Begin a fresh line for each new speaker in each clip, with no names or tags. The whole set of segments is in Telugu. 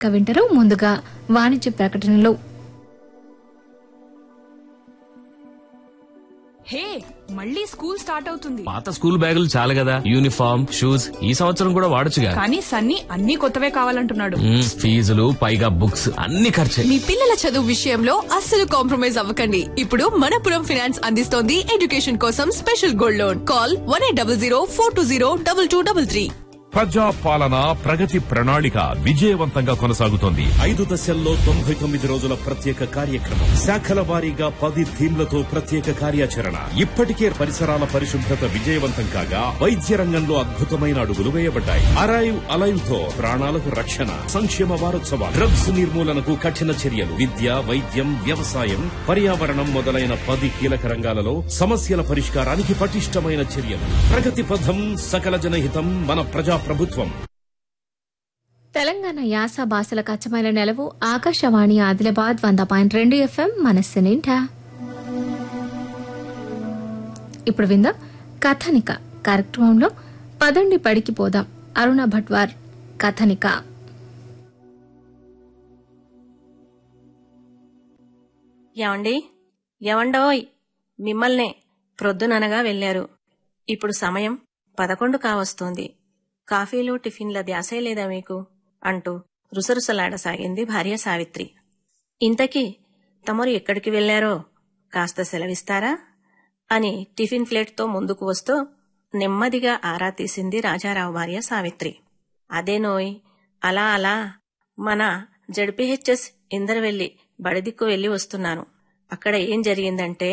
ఇక వింటారు ముందుగా వాణిజ్య ప్రకటనలో
హే మళ్ళీ స్కూల్ స్టార్ట్ అవుతుంది
పాత స్కూల్ బ్యాగులు చాలు కదా యూనిఫామ్ షూస్ ఈ సంవత్సరం కూడా వాడొచ్చుగా
కానీ సన్నీ అన్ని కొత్తవే కావాలంటున్నాడు
మ్మ్, ఫీజులు పైగా బుక్స్ అన్ని ఖర్చే
మీ పిల్లల చదువు విషయంలో అస్సలు కాంప్రమైజ్ అవ్వకండి ఇప్పుడు మనపురం ఫినాన్స్ అందిస్తోంది ఎడ్యుకేషన్ కోసం special gold loan call one eight double zero four two zero double two double three
ప్రజా పాలన ప్రగతి ప్రణాళిక విజయవంతంగా కొనసాగుతోంది
ఐదు దశల్లో తొంభై తొమ్మిది రోజుల ప్రత్యేక కార్యక్రమం శాఖల వారీగా పది థీమ్లతో ప్రత్యేక కార్యాచరణ ఇప్పటికే పరిసరాల పరిశుభ్రత విజయవంతం కాగా వైద్య రంగంలో అద్భుతమైన అడుగులు వేయబడ్డాయి అరైవ్ అలైవ్ తో ప్రాణాలకు రక్షణ సంక్షేమ వారోత్సవాలు డ్రగ్స్ నిర్మూలనకు కఠిన చర్యలు విద్య వైద్యం వ్యవసాయం పర్యావరణం మొదలైన పది కీలక రంగాలలో సమస్యల పరిష్కారానికి పటిష్టమైన చర్యలు ప్రగతి పథం సకల జనహితం మన ప్రజా ప్రభుత్వం
తెలంగాణ యాస భాషలకు అచ్చమైన నెలవు ఆకాశవాణి ఆదిలాబాద్ వంద పాయింట్ రెండు ఎఫ్ఎం మనస్సు నిండా ఇప్పుడు విందాం కథనిక కార్యక్రమంలో పదండి పడికి పోదాం అరుణ భట్వార్ కథనిక
ఏమండి ఎవండోయ్ మిమ్మల్నే ప్రొద్దుననగా వెళ్లారు ఇప్పుడు సమయం పదకొండు కావస్తోంది కాఫీలు టిఫిన్ల ధ్యాసే లేదా మీకు అంటూ రుసరుసలాడసాగింది భార్య సావిత్రి ఇంతకీ తమరు ఎక్కడికి వెళ్లారో కాస్త సెలవిస్తారా అని టిఫిన్ ప్లేట్తో ముందుకు వస్తూ నెమ్మదిగా ఆరా తీసింది రాజారావు భార్య సావిత్రి అదేనోయ్ అలా అలా మన జడ్పీహెచ్ఎస్ ఇందరవెల్లి బడిదిక్కు వెళ్లి వస్తున్నాను అక్కడ ఏం జరిగిందంటే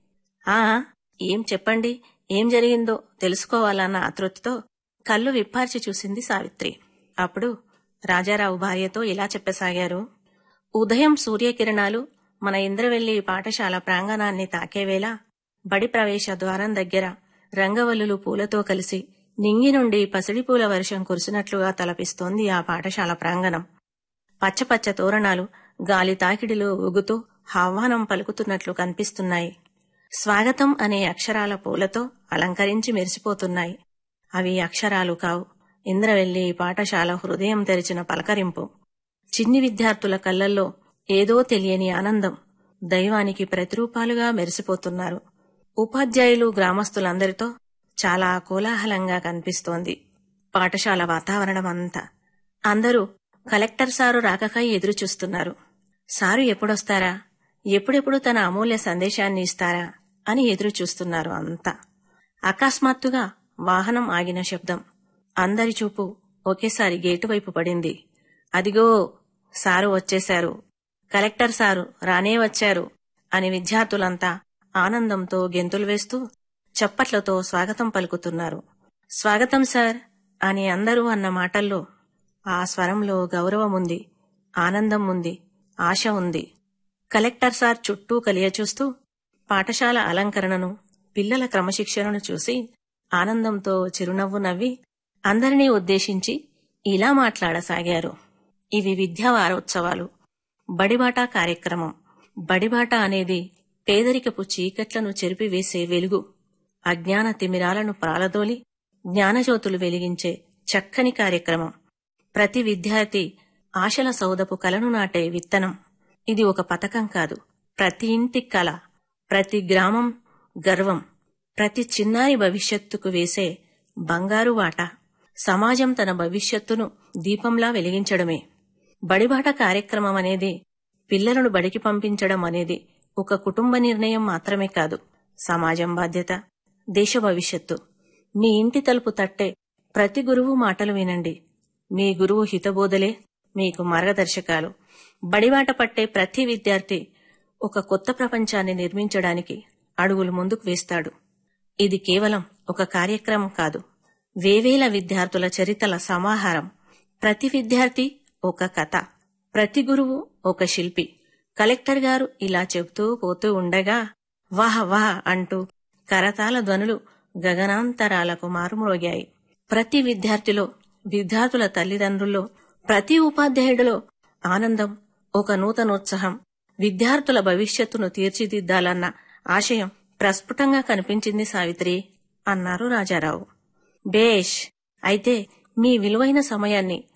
ఆ ఏం చెప్పండి ఏం జరిగిందో తెలుసుకోవాలన్న ఆతృతతో కళ్ళు విప్పార్చి చూసింది సావిత్రి అప్పుడు రాజారావు భార్యతో ఇలా చెప్పసాగారు ఉదయం సూర్యకిరణాలు మన ఇంద్రవెల్లి పాఠశాల ప్రాంగణాన్ని తాకేవేళ బడి ప్రవేశ ద్వారం దగ్గర రంగవల్లులు పూలతో కలిసి నింగి నుండి పసిడి పూల వర్షం కురిసినట్లుగా తలపిస్తోంది ఆ పాఠశాల ప్రాంగణం పచ్చపచ్చ తోరణాలు గాలి తాకిడిలో ఊగుతూ ఆహ్వానం పలుకుతున్నట్లు కనిపిస్తున్నాయి స్వాగతం అనే అక్షరాల పూలతో అలంకరించి మెరిసిపోతున్నాయి అవి అక్షరాలు కావు ఇంద్రవెల్లి పాఠశాల హృదయం తెరిచిన పలకరింపు చిన్ని విద్యార్థుల కళ్ళల్లో ఏదో తెలియని ఆనందం దైవానికి ప్రతిరూపాలుగా మెరిసిపోతున్నారు ఉపాధ్యాయులు గ్రామస్తులందరితో చాలా కోలాహలంగా కనిపిస్తోంది పాఠశాల వాతావరణం అంతా అందరూ కలెక్టర్ సారు రాకకై ఎదురుచూస్తున్నారు సారు ఎప్పుడొస్తారా ఎప్పుడెప్పుడు తన అమూల్య సందేశాన్ని ఇస్తారా అని ఎదురు చూస్తున్నారు అంతా అకస్మాత్తుగా వాహనం ఆగిన శబ్దం అందరి చూపు ఒకేసారి గేటు వైపు పడింది అదిగో సారు వచ్చేశారు కలెక్టర్ సారు రానే వచ్చారు అని విద్యార్థులంతా ఆనందంతో గెంతులు వేస్తూ చప్పట్లతో స్వాగతం పలుకుతున్నారు స్వాగతం సార్ అని అందరూ అన్న మాటల్లో ఆ స్వరంలో గౌరవముంది ఆనందం ఉంది ఆశ ఉంది కలెక్టర్ సార్ చుట్టూ కలియచూస్తూ పాఠశాల అలంకరణను పిల్లల క్రమశిక్షణను చూసి ఆనందంతో చిరునవ్వు నవ్వి అందరినీ ఉద్దేశించి ఇలా మాట్లాడసాగారు ఇవి విద్యా వారోత్సవాలు బడిబాట కార్యక్రమం బడిబాట అనేది పేదరికపు చీకట్లను చెరిపివేసే వెలుగు అజ్ఞాన తిమిరాలను ప్రాలదోలి జ్ఞానజ్యోతులు వెలిగించే చక్కని కార్యక్రమం ప్రతి విద్యార్థి ఆశల సౌదపు కలను నాటే విత్తనం ఇది ఒక పథకం కాదు ప్రతి ఇంటి కల ప్రతి గ్రామం గర్వం ప్రతి చిన్నారి భవిష్యత్తుకు వేసే బంగారు వాట సమాజం తన భవిష్యత్తును దీపంలా వెలిగించడమే బడిబాట కార్యక్రమం అనేది పిల్లలను బడికి పంపించడం అనేది ఒక కుటుంబ నిర్ణయం మాత్రమే కాదు సమాజం బాధ్యత దేశ భవిష్యత్తు మీ ఇంటి తలుపు తట్టే ప్రతి గురువు మాటలు వినండి మీ గురువు హితబోధలే మీకు మార్గదర్శకాలు బడిబాట పట్టే ప్రతి విద్యార్థి ఒక కొత్త ప్రపంచాన్ని నిర్మించడానికి అడుగులు ముందుకు వేస్తాడు ఇది కేవలం ఒక కార్యక్రమం కాదు వేవేల విద్యార్థుల చరితల సమాహారం ప్రతి విద్యార్థి ఒక కథ ప్రతి గురువు ఒక శిల్పి కలెక్టర్ గారు ఇలా చెబుతూ పోతూ ఉండగా వాహ వాహ అంటూ కరతాల ధ్వనులు గగనాంతరాలకు మారుమ్రోగాయి ప్రతి విద్యార్థిలో విద్యార్థుల తల్లిదండ్రుల్లో ప్రతి ఉపాధ్యాయుడిలో ఆనందం ఒక నూతనోత్సాహం విద్యార్థుల భవిష్యత్తును తీర్చిదిద్దాలన్న ఆశయం ప్రస్ఫుటంగా కనిపించింది సావిత్రి అన్నారు రాజారావు బేష్ అయితే మీ విలువైన సమయాన్ని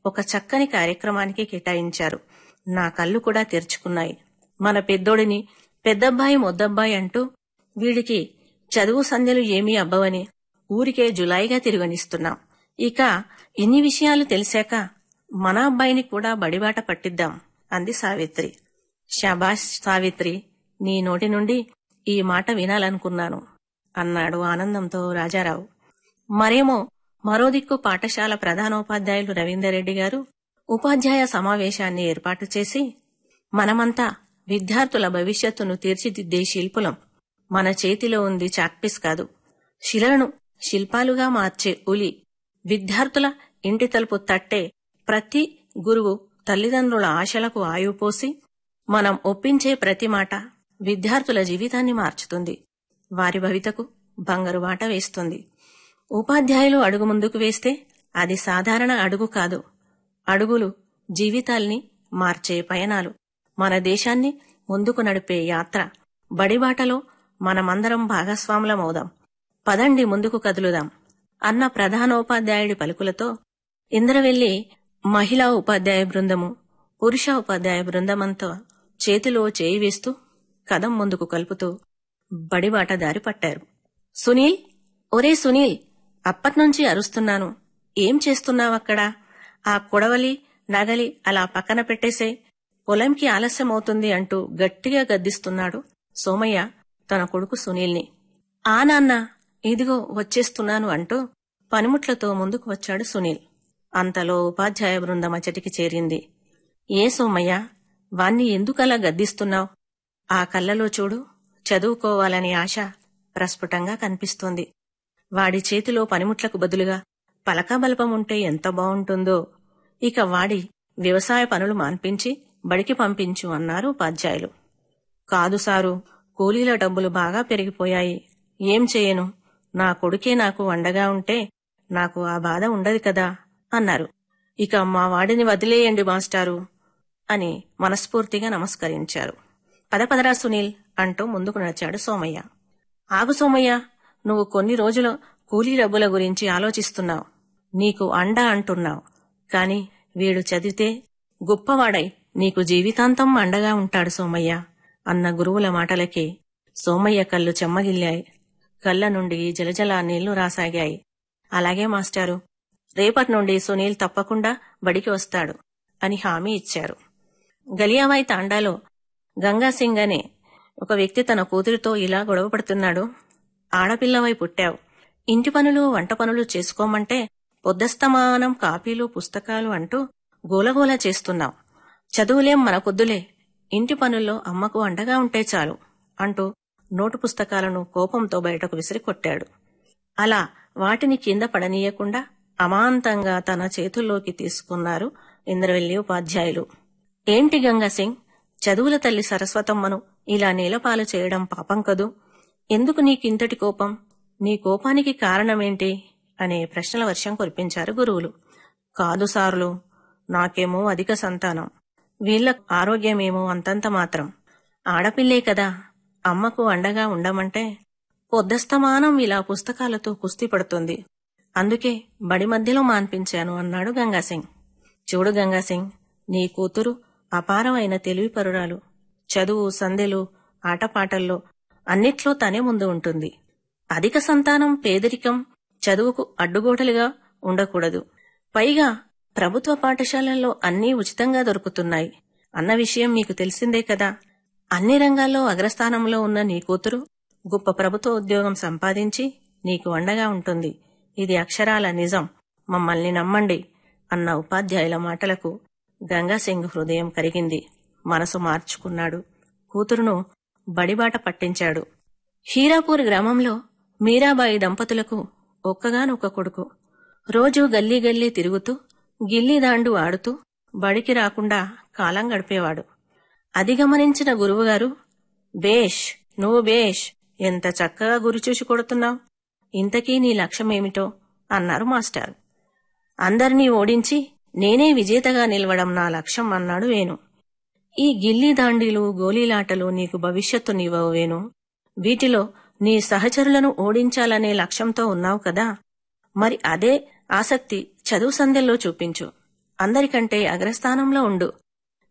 ఒక చక్కని కార్యక్రమానికి కేటాయించారు నా కళ్ళు కూడా తెరుచుకున్నాయి మన పెద్దోడిని పెద్దబ్బాయి మొద్దబ్బాయి అంటూ వీడికి చదువు సంధ్యలు ఏమీ అబ్బవని ఊరికే జులాయిగా తిరుగనిస్తున్నాం ఇక ఇన్ని విషయాలు తెలిసాక మన అబ్బాయిని కూడా బడిబాట పట్టిద్దాం అంది సావిత్రి శాబాష్ సావిత్రి నీ నోటి నుండి ఈ మాట వినాలనుకున్నాను అన్నాడు ఆనందంతో రాజారావు మరేమో మరో దిక్కు పాఠశాల ప్రధానోపాధ్యాయులు రవీందర్ రెడ్డి గారు ఉపాధ్యాయ సమావేశాన్ని ఏర్పాటు చేసి మనమంతా విద్యార్థుల భవిష్యత్తును తీర్చిదిద్దే శిల్పులం మన చేతిలో ఉంది చాక్పీస్ కాదు శిలను శిల్పాలుగా మార్చే ఉలి విద్యార్థుల ఇంటి తలుపు తట్టే ప్రతి గురువు తల్లిదండ్రుల ఆశలకు ఆయుపోసి మనం ఒప్పించే ప్రతి మాట విద్యార్థుల జీవితాన్ని మార్చుతుంది వారి భవితకు బంగారు బాట వేస్తుంది ఉపాధ్యాయులు అడుగు ముందుకు వేస్తే అది సాధారణ అడుగు కాదు అడుగులు జీవితాల్ని మార్చే పయనాలు మన దేశాన్ని ముందుకు నడిపే యాత్ర బడిబాటలో మనమందరం భాగస్వాములమవుదాం పదండి ముందుకు కదులుదాం అన్న ప్రధానోపాధ్యాయుడి పలుకులతో ఇంద్రవెల్లి మహిళా ఉపాధ్యాయ బృందము పురుష ఉపాధ్యాయ బృందమంతా చేతిలో చేయి వేస్తూ కదం ముందుకు కలుపుతూ బడిబాట దారి పట్టారు సునీల్ ఒరే సునీల్ అప్పట్నుంచి అరుస్తున్నాను ఏం చేస్తున్నావక్కడ ఆ కొడవలి నగలి అలా పక్కన పెట్టేసే పొలంకి ఆలస్యమవుతుంది అంటూ గట్టిగా గద్దిస్తున్నాడు సోమయ్య తన కొడుకు సునీల్ని ఆ నాన్న ఇదిగో వచ్చేస్తున్నాను అంటూ పనిముట్లతో ముందుకు వచ్చాడు సునీల్ అంతలో ఉపాధ్యాయ బృందం అచ్చటికి చేరింది ఏ సోమయ్య వాణ్ణి ఎందుకలా గద్దిస్తున్నావు ఆ కళ్ళలో చూడు చదువుకోవాలని ఆశ ప్రస్ఫుటంగా కనిపిస్తోంది వాడి చేతిలో పనిముట్లకు బదులుగా పలకబలపం ఉంటే ఎంత బావుంటుందో ఇక వాడి వ్యవసాయ పనులు మాన్పించి బడికి పంపించు అన్నారు ఉపాధ్యాయులు కాదు సారు కూలీల డబ్బులు బాగా పెరిగిపోయాయి ఏం చేయను నా కొడుకే నాకు అండగా ఉంటే నాకు ఆ బాధ ఉండదు కదా అన్నారు ఇక మా వాడిని వదిలేయండి మాస్టారు అని మనస్ఫూర్తిగా నమస్కరించారు పదపదరా సునీల్ అంటూ ముందుకు నడిచాడు సోమయ్య ఆగు సోమయ్య నువ్వు కొన్ని రోజులు కూలీ డబ్బుల గురించి ఆలోచిస్తున్నావు నీకు అండ అంటున్నావు కాని వీడు చదివితే గొప్పవాడై నీకు జీవితాంతం అండగా ఉంటాడు సోమయ్య అన్న గురువుల మాటలకి సోమయ్య కళ్ళు చెమ్మగిల్లాయి కళ్ళ నుండి జలజల నీళ్లు రాసాగాయి అలాగే మాస్టారు రేపటి నుండి సునీల్ తప్పకుండా బడికి వస్తాడు అని హామీ ఇచ్చారు గలియాబాయి తాండాలో గంగాసింగ్ అనే ఒక వ్యక్తి తన కూతురితో ఇలా గొడవ పడుతున్నాడు ఆడపిల్లవై పుట్టావు ఇంటి పనులు వంట పనులు చేసుకోమంటే పొద్దస్తమానం కాపీలు పుస్తకాలు అంటూ గోలగోల చేస్తున్నావు చదువులేం మనకొద్దులే ఇంటి పనుల్లో అమ్మకు అండగా ఉంటే చాలు అంటూ నోటు పుస్తకాలను కోపంతో బయటకు విసిరికొట్టాడు అలా వాటిని కింద పడనీయకుండా అమాంతంగా తన చేతుల్లోకి తీసుకున్నారు ఇంద్రవెల్లి ఉపాధ్యాయులు ఏంటి గంగాసింగ్ చదువుల తల్లి సరస్వతమ్మను ఇలా నేలపాలు చేయడం పాపం కదూ ఎందుకు నీకింతటి కోపం నీ కోపానికి కారణమేంటి అనే ప్రశ్నల వర్షం కురిపించారు గురువులు కాదు సార్లు నాకేమో అధిక సంతానం వీళ్ళ ఆరోగ్యమేమో అంతంత మాత్రం ఆడపిల్లే కదా అమ్మకు అండగా ఉండమంటే పొద్దస్తమానం ఇలా పుస్తకాలతో కుస్తీ పడుతుంది అందుకే బడి మధ్యలో మాన్పించాను అన్నాడు గంగాసింగ్ చూడు గంగాసింగ్ నీ కూతురు అపారమైన తెలివిపరురాలు చదువు సందెలు ఆటపాటల్లో అన్నిట్లో తనే ముందు ఉంటుంది అధిక సంతానం పేదరికం చదువుకు అడ్డుగోడలుగా ఉండకూడదు పైగా ప్రభుత్వ పాఠశాలల్లో అన్నీ ఉచితంగా దొరుకుతున్నాయి అన్న విషయం మీకు తెలిసిందే కదా అన్ని రంగాల్లో అగ్రస్థానంలో ఉన్న నీ కూతురు గొప్ప ప్రభుత్వ ఉద్యోగం సంపాదించి నీకు అండగా ఉంటుంది ఇది అక్షరాల నిజం మమ్మల్ని నమ్మండి అన్న ఉపాధ్యాయుల మాటలకు గంగాసింగ్ హృదయం కరిగింది మనసు మార్చుకున్నాడు కూతురును బడిబాట పట్టించాడు హీరాపూర్ గ్రామంలో మీరాబాయి దంపతులకు ఒక్కగానొక్క కొడుకు రోజూ గల్లీ గల్లీ తిరుగుతూ గిల్లీదాండు ఆడుతూ బడికి రాకుండా కాలం గడిపేవాడు అది గమనించిన గురువుగారు బేష్ నువ్వు బేష్ ఎంత చక్కగా గురిచూసి కొడుతున్నావు ఇంతకీ నీ లక్ష్యమేమిటో అన్నారు మాస్టారు అందరినీ ఓడించి నేనే విజేతగా నిలవడం నా లక్ష్యం అన్నాడు వేణు ఈ గిల్లీ దాండీలు గోలీలాటలు నీకు భవిష్యత్తునివ్వవు వేణు వీటిలో నీ సహచరులను ఓడించాలనే లక్ష్యంతో ఉన్నావు కదా మరి అదే ఆసక్తి చదువు సందెల్లో చూపించు అందరికంటే అగ్రస్థానంలో ఉండు